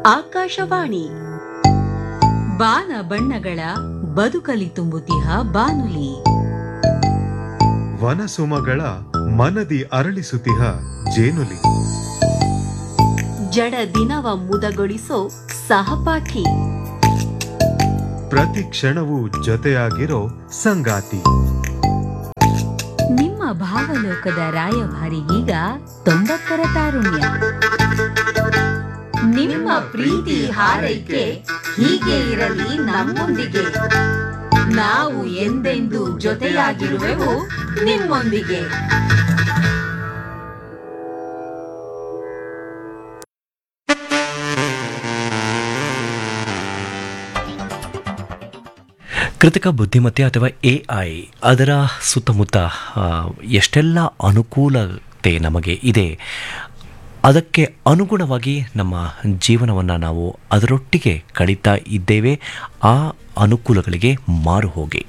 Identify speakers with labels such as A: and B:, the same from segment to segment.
A: ಆಕಾಶವಾಣಿ ಬಾನ ಬಣ್ಣಗಳ ಬದುಕಲಿ ತುಂಬುತಿಹ ಬಾನುಲಿ
B: ವನಸುಮಗಳ ಮನದಿ ಅರಳಿಸುತ್ತಿಹ ಜೇನುಲಿ
A: ಜಡ ದಿನವ ಮುದಗೊಳಿಸೋ ಸಹಪಾಠಿ
B: ಪ್ರತಿ ಕ್ಷಣವೂ ಜೊತೆಯಾಗಿರೋ ಸಂಗಾತಿ
A: ನಿಮ್ಮ ಭಾವಲೋಕದ ರಾಯಭಾರಿಗೀಗ ತೊಂಬತ್ತರ ತಾರುಣ್ಯ ನಿಮ್ಮ ಪ್ರೀತಿ ಹಾರೈಕೆ ಹೀಗೆ ಇರಲಿ ನಮ್ಮೊಂದಿಗೆ ನಾವು ಎಂದೆಂದೂ ಜೊತೆಯಾಗಿರುವೆವು ನಿಮ್ಮೊಂದಿಗೆ
C: ಕೃತಕ ಬುದ್ಧಿಮತ್ತೆ ಅಥವಾ ಎ ಐ ಅದರ ಸುತ್ತಮುತ್ತ ಆ, ಎಷ್ಟೆಲ್ಲ ಅನುಕೂಲತೆ ನಮಗೆ ಇದೆ ಅದಕ್ಕೆ ಅನುಗುಣವಾಗಿ ನಮ್ಮ ಜೀವನವನ್ನು ನಾವು ಅದರೊಟ್ಟಿಗೆ ಕಳೀತಾ ಇದ್ದೇವೆ ಆ ಅನುಕೂಲಗಳಿಗೆ ಮಾರು ಹೋಗಿ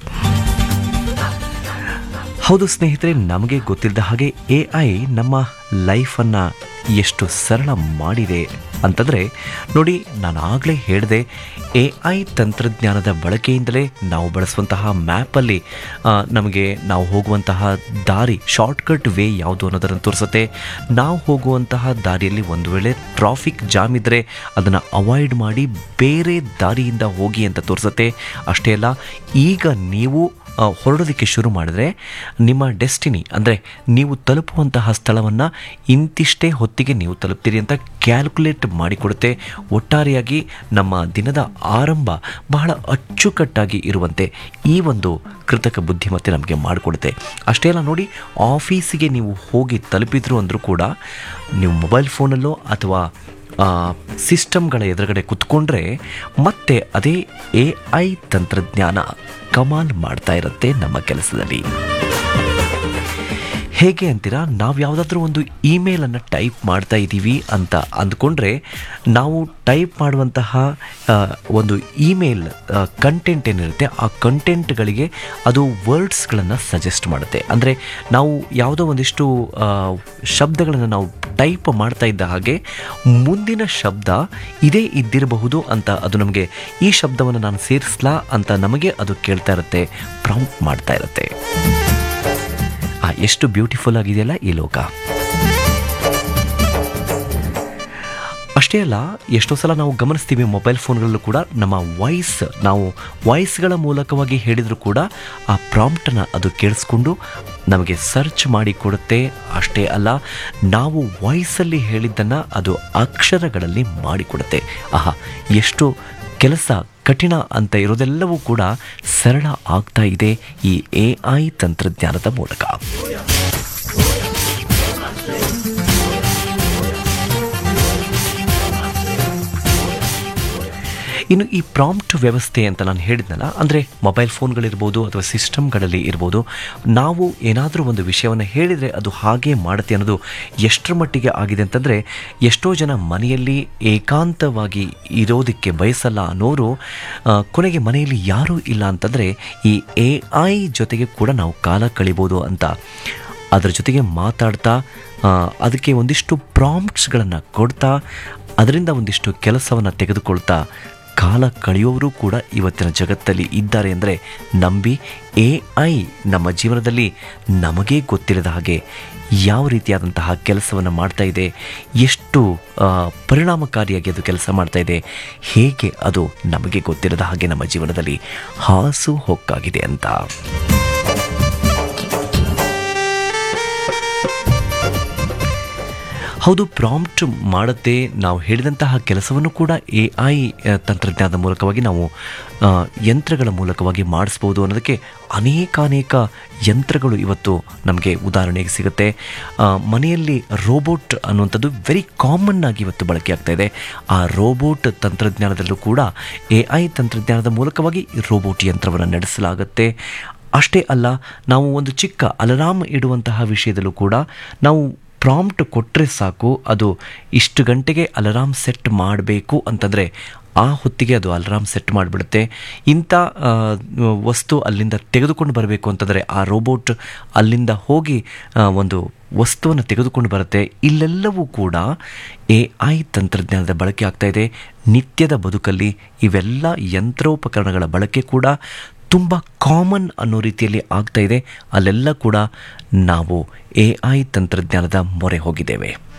C: ಹೌದು ಸ್ನೇಹಿತರೆ ನಮಗೆ ಗೊತ್ತಿಲ್ಲದ ಹಾಗೆ ಎ ಐ ನಮ್ಮ ಲೈಫನ್ನು ಎಷ್ಟು ಸರಳ ಮಾಡಿದೆ ಅಂತಂದರೆ ನೋಡಿ ನಾನು ಆಗಲೇ ಹೇಳಿದೆ ಎ ಐ ತಂತ್ರಜ್ಞಾನದ ಬಳಕೆಯಿಂದಲೇ ನಾವು ಬಳಸುವಂತಹ ಮ್ಯಾಪಲ್ಲಿ ಆ, ನಮಗೆ ನಾವು ಹೋಗುವಂತಹ ದಾರಿ ಶಾರ್ಟ್ಕಟ್ ವೇ ಯಾವುದು ಅನ್ನೋದನ್ನು ತೋರಿಸುತ್ತೆ ನಾವು ಹೋಗುವಂತಹ ದಾರಿಯಲ್ಲಿ ಒಂದು ವೇಳೆ ಟ್ರಾಫಿಕ್ ಜಾಮ್ ಇದ್ದರೆ ಅದನ್ನು ಅವಾಯ್ಡ್ ಮಾಡಿ ಬೇರೆ ದಾರಿಯಿಂದ ಹೋಗಿ ಅಂತ ತೋರಿಸುತ್ತೆ ಅಷ್ಟೇ ಅಲ್ಲ ಈಗ ನೀವು ಆ, ಹೊರಡೋದಕ್ಕೆ ಶುರು ಮಾಡಿದ್ರೆ ನಿಮ್ಮ ಡೆಸ್ಟಿನಿ ಅಂದರೆ ನೀವು ತಲುಪುವಂತಹ ಸ್ಥಳವನ್ನು ಇಂತಿಷ್ಟೇ ಹೊತ್ತಿಗೆ ನೀವು ತಲುಪ್ತೀರಿ ಅಂತ ಕ್ಯಾಲ್ಕುಲೇಟ್ ಮಾಡಿಕೊಡುತ್ತೆ ಒಟ್ಟಾರೆಯಾಗಿ ನಮ್ಮ ದಿನದ ಆರಂಭ ಬಹಳ ಅಚ್ಚುಕಟ್ಟಾಗಿ ಇರುವಂತೆ ಈ ಒಂದು ಕೃತಕ ಬುದ್ಧಿಮತ್ತೆ ನಮಗೆ ಮಾಡಿಕೊಡುತ್ತೆ ಅಷ್ಟೇ ಅಲ್ಲ ನೋಡಿ ಆಫೀಸಿಗೆ ನೀವು ಹೋಗಿ ತಲುಪಿದ್ರು ಅಂದರೂ ಕೂಡ ನೀವು ಮೊಬೈಲ್ ಫೋನಲ್ಲೋ ಅಥವಾ ಆ, ಸಿಸ್ಟಮ್ಗಳ ಎದುರುಗಡೆ ಕುತ್ಕೊಂಡ್ರೆ ಮತ್ತೆ ಅದೇ ಎ ಐ ತಂತ್ರಜ್ಞಾನ ಕಮಾಲ್ ಮಾಡ್ತಾ ಇರುತ್ತೆ ನಮ್ಮ ಕೆಲಸದಲ್ಲಿ ಹೇಗೆ ಅಂತೀರಾ ನಾವು ಯಾವುದಾದ್ರೂ ಒಂದು ಇಮೇಲನ್ನು ಟೈಪ್ ಮಾಡ್ತಾ ಇದ್ದೀವಿ ಅಂತ ಅಂದ್ಕೊಂಡ್ರೆ ನಾವು ಟೈಪ್ ಮಾಡುವಂತಹ ಆ, ಒಂದು ಇಮೇಲ್ ಕಂಟೆಂಟ್ ಏನಿರುತ್ತೆ ಆ ಕಂಟೆಂಟ್ಗಳಿಗೆ ಅದು ವರ್ಡ್ಸ್ಗಳನ್ನು ಸಜೆಸ್ಟ್ ಮಾಡುತ್ತೆ ಅಂದರೆ ನಾವು ಯಾವುದೋ ಒಂದಿಷ್ಟು ಆ, ಶಬ್ದಗಳನ್ನು ನಾವು ಟೈಪ್ ಮಾಡ್ತಾ ಇದ್ದ ಹಾಗೆ ಮುಂದಿನ ಶಬ್ದ ಇದೇ ಇದ್ದಿರಬಹುದು ಅಂತ ಅದು ನಮಗೆ ಈ ಶಬ್ದವನ್ನು ನಾನು ಸೇರಿಸ್ಲಾ ಅಂತ ನಮಗೆ ಅದು ಕೇಳ್ತಾ ಇರುತ್ತೆ ಪ್ರಾಂಪ್ಟ್ ಮಾಡ್ತಾ ಇರುತ್ತೆ ಆ ಎಷ್ಟು ಬ್ಯೂಟಿಫುಲ್ ಆಗಿದೆಯಲ್ಲ ಈ ಲೋಕ ಅಷ್ಟೇ ಅಲ್ಲ ಎಷ್ಟೋ ಸಲ ನಾವು ಗಮನಿಸ್ತೀವಿ ಮೊಬೈಲ್ ಫೋನ್ಗಳಲ್ಲೂ ಕೂಡ ನಮ್ಮ ವಾಯ್ಸ್ ನಾವು ವಾಯ್ಸ್ಗಳ ಮೂಲಕವಾಗಿ ಹೇಳಿದರೂ ಕೂಡ ಆ ಪ್ರಾಂಪ್ಟನ್ನು ಅದು ಕೇಳಿಸ್ಕೊಂಡು ನಮಗೆ ಸರ್ಚ್ ಮಾಡಿ ಕೊಡುತ್ತೆ ಅಷ್ಟೇ ಅಲ್ಲ ನಾವು ವಾಯ್ಸಲ್ಲಿ ಹೇಳಿದ್ದನ್ನು ಅದು ಅಕ್ಷರಗಳಲ್ಲಿ ಮಾಡಿಕೊಡುತ್ತೆ ಆಹಾ ಎಷ್ಟು ಕೆಲಸ ಕಠಿಣ ಅಂತ ಇರೋದೆಲ್ಲವೂ ಕೂಡ ಸರಳ ಆಗ್ತಾ ಇದೆ ಈ ಎ ಐ ತಂತ್ರಜ್ಞಾನದ ಮೂಲಕ ಇನ್ನು ಈ ಪ್ರಾಂಪ್ಟ್ ವ್ಯವಸ್ಥೆ ಅಂತ ನಾನು ಹೇಳಿದ್ನಲ್ಲ ಅಂದರೆ ಮೊಬೈಲ್ ಫೋನ್ಗಳಿರ್ಬೋದು ಅಥವಾ ಸಿಸ್ಟಮ್ಗಳಲ್ಲಿ ಇರ್ಬೋದು ನಾವು ಏನಾದರೂ ಒಂದು ವಿಷಯವನ್ನು ಹೇಳಿದರೆ ಅದು ಹಾಗೆ ಮಾಡುತ್ತೆ ಅನ್ನೋದು ಎಷ್ಟರ ಮಟ್ಟಿಗೆ ಆಗಿದೆ ಅಂತಂದರೆ ಎಷ್ಟೋ ಜನ ಮನೆಯಲ್ಲಿ ಏಕಾಂತವಾಗಿ ಇರೋದಕ್ಕೆ ಬಯಸಲ್ಲ ಅನ್ನೋರು ಆ, ಕೊನೆಗೆ ಮನೆಯಲ್ಲಿ ಯಾರೂ ಇಲ್ಲ ಅಂತಂದರೆ ಈ ಎ ಐ ಜೊತೆಗೆ ಕೂಡ ನಾವು ಕಾಲ ಕಳಿಬೋದು ಅಂತ ಅದರ ಜೊತೆಗೆ ಮಾತಾಡ್ತಾ ಆ, ಅದಕ್ಕೆ ಒಂದಿಷ್ಟು ಪ್ರಾಂಪ್ಟ್ಸ್ಗಳನ್ನು ಕೊಡ್ತಾ ಅದರಿಂದ ಒಂದಿಷ್ಟು ಕೆಲಸವನ್ನು ತೆಗೆದುಕೊಳ್ತಾ ಕಾಲ ಕಳೆಯುವವರು ಕೂಡ ಇವತ್ತಿನ ಜಗತ್ತಲ್ಲಿ ಇದ್ದಾರೆ ಅಂದರೆ ನಂಬಿ ಎ ಐ ನಮ್ಮ ಜೀವನದಲ್ಲಿ ನಮಗೇ ಗೊತ್ತಿಲ್ಲದ ಹಾಗೆ ಯಾವ ರೀತಿಯಾದಂತಹ ಕೆಲಸವನ್ನು ಮಾಡ್ತಾ ಇದೆ ಎಷ್ಟು ಆ, ಪರಿಣಾಮಕಾರಿಯಾಗಿ ಅದು ಕೆಲಸ ಮಾಡ್ತಾ ಇದೆ ಹೇಗೆ ಅದು ನಮಗೆ ಗೊತ್ತಿಲ್ಲದ ಹಾಗೆ ನಮ್ಮ ಜೀವನದಲ್ಲಿ ಹಾಸು ಹೊಕ್ಕಾಗಿದೆ ಅಂತ ಹೌದು ಪ್ರಾಂಪ್ಟ್ ಮಾಡುತ್ತೆ ನಾವು ಹೇಳಿದಂತಹ ಕೆಲಸವನ್ನು ಕೂಡ ಎ ಐ ತಂತ್ರಜ್ಞಾನದ ಮೂಲಕವಾಗಿ ನಾವು ಆ, ಯಂತ್ರಗಳ ಮೂಲಕವಾಗಿ ಮಾಡಿಸ್ಬೋದು ಅನ್ನೋದಕ್ಕೆ ಅನೇಕಾನೇಕ ಯಂತ್ರಗಳು ಇವತ್ತು ನಮಗೆ ಉದಾಹರಣೆಗೆ ಸಿಗುತ್ತೆ ಆ, ಮನೆಯಲ್ಲಿ ರೋಬೋಟ್ ಅನ್ನುವಂಥದ್ದು ವೆರಿ ಕಾಮನ್ ಆಗಿ ಇವತ್ತು ಬಳಕೆ ಆಗ್ತಾ ಇದೆ ಆ ರೋಬೋಟ್ ತಂತ್ರಜ್ಞಾನದಲ್ಲೂ ಕೂಡ ಎ ಐ ತಂತ್ರಜ್ಞಾನದ ಮೂಲಕವಾಗಿ ರೋಬೋಟ್ ಯಂತ್ರವನ್ನು ನಡೆಸಲಾಗುತ್ತೆ ಅಷ್ಟೇ ಅಲ್ಲ ನಾವು ಒಂದು ಚಿಕ್ಕ ಅಲಾರಾಮ್ ಇಡುವಂತಹ ವಿಷಯದಲ್ಲೂ ಕೂಡ ನಾವು ಪ್ರಾಂಪ್ಟ್ ಕೊಟ್ಟರೆ ಸಾಕು ಅದು ಇಷ್ಟು ಗಂಟೆಗೆ ಅಲಾರಾಮ್ ಸೆಟ್ ಮಾಡಬೇಕು ಅಂತಂದರೆ ಆ ಹೊತ್ತಿಗೆ ಅದು ಅಲಾರಾಮ್ ಸೆಟ್ ಮಾಡಿಬಿಡುತ್ತೆ ಇಂಥ ಆ, ವಸ್ತು ಅಲ್ಲಿಂದ ತೆಗೆದುಕೊಂಡು ಬರಬೇಕು ಅಂತಂದರೆ ಆ ರೋಬೋಟ್ ಅಲ್ಲಿಂದ ಹೋಗಿ ಆ, ಒಂದು ವಸ್ತುವನ್ನು ತೆಗೆದುಕೊಂಡು ಬರುತ್ತೆ ಇಲ್ಲೆಲ್ಲವೂ ಕೂಡ ಎ ಐ ತಂತ್ರಜ್ಞಾನದ ಬಳಕೆ ಆಗ್ತಾ ಇದೆ ನಿತ್ಯದ ಬದುಕಲ್ಲಿ ಇವೆಲ್ಲ ಯಂತ್ರೋಪಕರಣಗಳ ಬಳಕೆ ಕೂಡ ತುಂಬ ಕಾಮನ್ ಅನ್ನೋ ರೀತಿಯಲ್ಲಿ ಆಗ್ತಾ ಇದೆ ಅಲ್ಲೆಲ್ಲ ಕೂಡ ನಾವು ಎ ಐ ತಂತ್ರಜ್ಞಾನದ ಮೊರೆ ಹೋಗಿದ್ದೇವೆ